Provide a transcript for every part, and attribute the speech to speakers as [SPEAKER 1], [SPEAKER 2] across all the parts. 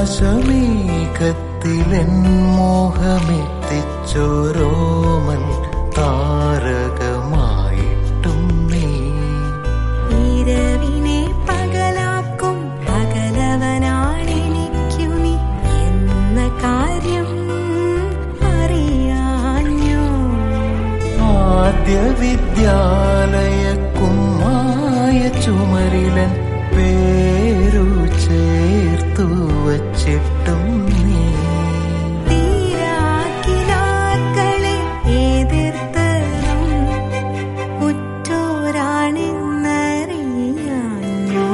[SPEAKER 1] ആകാശമേഘത്തിലെൻ മോഹമെത്തിച്ചോരോമൽ താരകമായിട്ടും നീ
[SPEAKER 2] ഇരവിനെ പകലാക്കും പകലവനാണെനിക്കു നീ എന്ന കാര്യം അറിയാഞ്ഞോ
[SPEAKER 1] ആദ്യ വിദ്യാലയ കുമ്മായ ചുമരിലൻ പേരു ചേർത്തു വച്ചിട്ടും നീ
[SPEAKER 2] തീരാക്കിനാക്കളെ എതിർത്തതും ഉറ്റോരാണെന്നറിയാഞ്ഞോ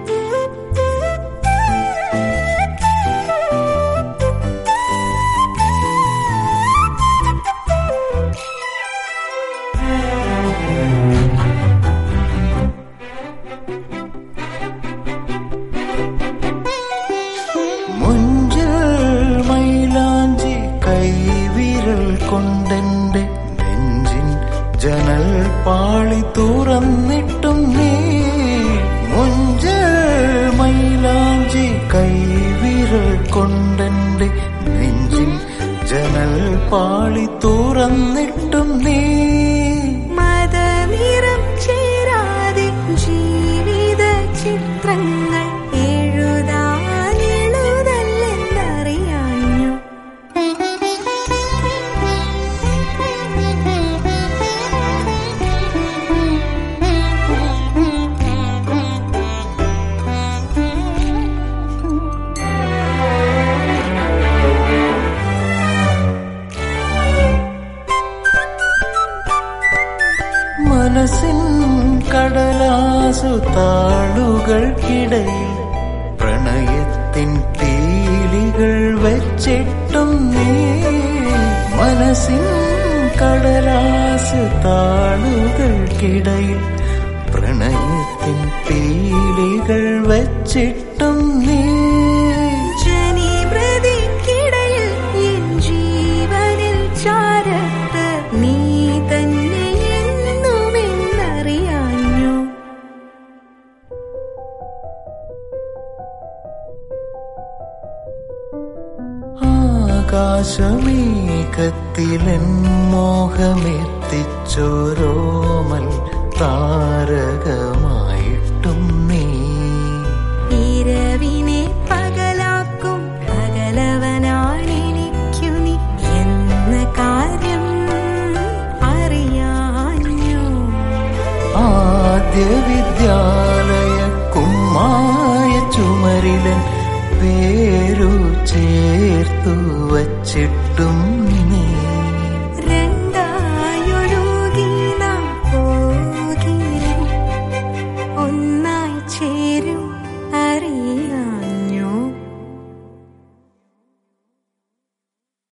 [SPEAKER 1] മുഞ്ചിൽ മൈലാഞ്ചി കൈവിരൽ കൊണ്ടെന്റെ നെഞ്ചിൻ ജനൽ പാളി തുറന്നിട്ടും നീ മുഞ്ചിൽ മൈലാഞ്ചി കൈവിരൽ കൊണ്ടെന്റെ നെഞ്ചിൻ ജനൽ പാളി തുറന്നിട്ടും നീ
[SPEAKER 2] മതനിറം ചേരാതെ ജീവിത ചിത്രങ്ങൾ എഴുതാനെഴുതല്ലെന്നറിയാഞ്ഞു
[SPEAKER 1] മനസ്സിൻ കടലാസു താളുകൾക്കിടയിൽ പ്രണയത്തിൻ പീലികൾ വെച്ചിട്ടും നീ മനസ്സിൻ കടലാസു താളുകൾക്കിടയിൽ പ്രണയത്തിൻ പീലികൾ വെച്ചിട്ടും നീ
[SPEAKER 2] ജനിമൃതിക്കിടയിൽ എൻ ജീവനിൽ ചാരത്ത് നീ തന്നെ എന്നുമെന്നറിയാഞ്ഞു
[SPEAKER 1] ആകാശമേഘത്തിലെൻ മോഹമെത്തിച്ചോരോമൽ താരകമായിട്ടും നീ
[SPEAKER 2] ഇരവിനെ പകലാക്കും പകലവനാണെനിക്കു നീ എന്ന കാര്യം അറിയാഞ്ഞു
[SPEAKER 1] ആദ്യ വിദ്യാലയ കുമ്മായ ചുമരിലൻ പേരു ചേർത്തു വച്ചിട്ടും നീ